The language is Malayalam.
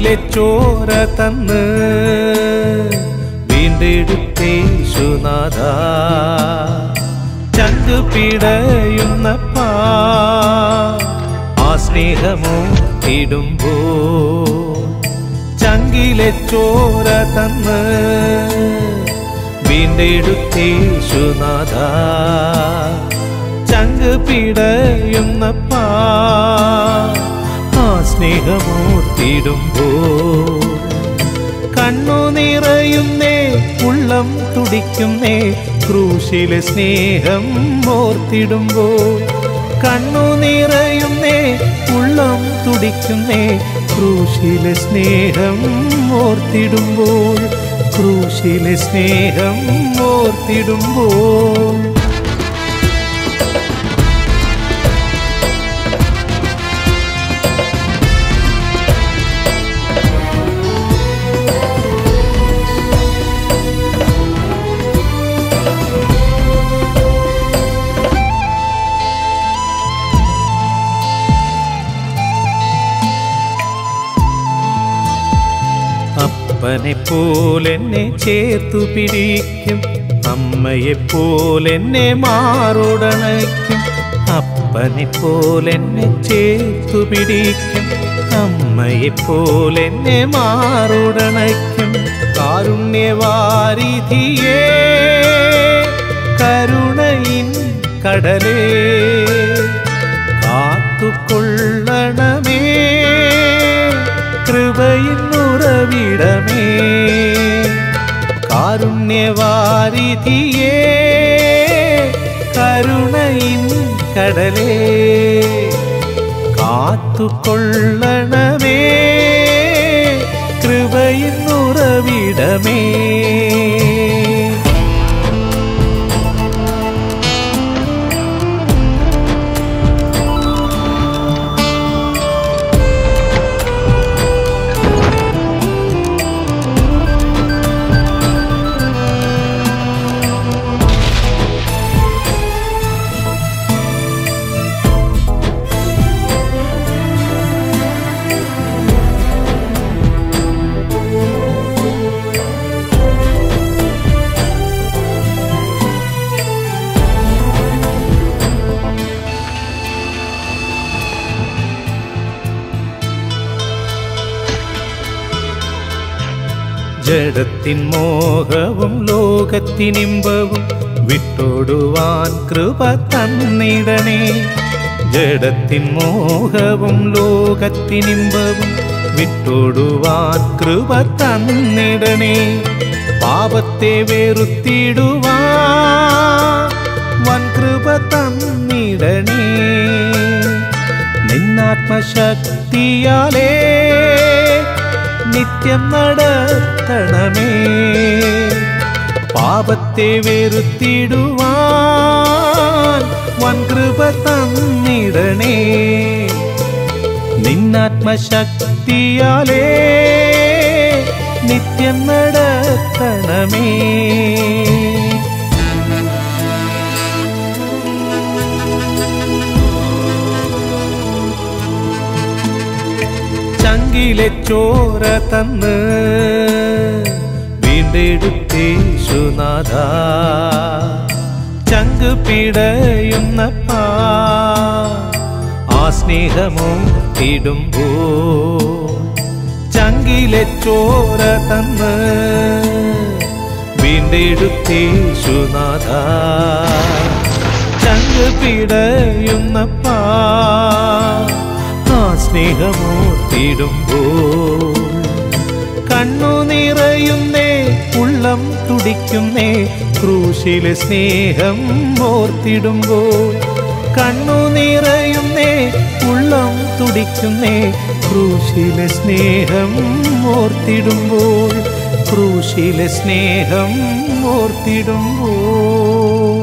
ചങ്കിലെ ചോര തന്ന് വീണ്ടെടുത്തേശുനാഥ ചങ്ക് പിടയുന്നപ്പാ ആ സ്നേഹമോ ഇടുമ്പോ ചങ്കിലെ ചോര തന്ന് വീണ്ടെടുത്തേശുനാഥ ചങ്ക് പിടയുന്നപ്പാ ആ സ്നേഹമോർത്തിടുമ്പോ കണ്ണു നിറയുന്നേ ഉള്ളം തുടിക്കുന്നേ ക്രൂശിലെ സ്നേഹം ഓർത്തിടുമ്പോ കണ്ണു നിറയുന്നേ ഉള്ളം തുടിക്കുന്നേ ക്രൂശിലെ സ്നേഹം ഓർത്തിടുമ്പോൾ ക്രൂശിലെ സ്നേഹം ഓർത്തിടുമ്പോൾ അപ്പനെ പോലെന്നെ ചേർത്തു പിടിക്കും അമ്മയെ പോലെന്നെ മാറോടണയ്ക്കും അപ്പനെ പോലെന്നെ ചേർത്തു പിടിക്കും അമ്മയെ പോലെന്നെ മാറോടണയ്ക്കും കാരുണ്യവാരിധിയേ കരുണയിൻ കടലേ കാത്തുകൊള്ളണമേ കൃപയിൻ ഉറവിടമേ കാരുണ്യവാരിധിയേ കരുണയിൻ കടലേ കാത്തുകൊള്ളണമേ കൃപയിൻ ഉറവിടമേ ജഡത്തിൻ മോഹവും ലോകത്തിനിമ്പവും വിട്ടോടുവാൻ കൃപ തന്നിടണേ ജഡത്തിൻ മോഹവും ലോകത്തിനിമ്പവും വിട്ടോടുവാൻ കൃപ തന്നിടണേ പാപത്തെ വെറുത്തിടുവാൻ വൻ കൃപ തന്നിടണേ നിന്നാത്മശക്തിയാലേ നിത്യം നടത്തണമേ പാപത്തെ വെറുത്തിടുവാൻ വൻകൃപ തന്നിടണേ നിന്നാത്മശക്തിയാലേ നിത്യം നടത്തണമേ ചങ്കിലെ ചോര തന്ന് വീണ്ടെടുത്തേശുനാഥ ചങ്ക് പിടയുന്നപ്പാ ആ സ്നേഹമോ ഇടുമ്പോ ചങ്കിലെ ചോര തന്ന് വീണ്ടെടുത്തേശുനാഥ ചങ്ക് പിടയുന്നപ്പാ ആ സ്നേഹമോർത്തിടുമ്പോൾ കണ്ണു നിറയുന്നേ ഉള്ളം തുടിക്കുന്നേ ക്രൂശിലെ സ്നേഹം ഓർത്തിടുമ്പോൾ കണ്ണു നിറയുന്നേ ഉള്ളം തുടിക്കുന്നേ ക്രൂശിലെ സ്നേഹം ഓർത്തിടുമ്പോൾ ക്രൂശിലെ സ്നേഹം ഓർത്തിടുമ്പോൾ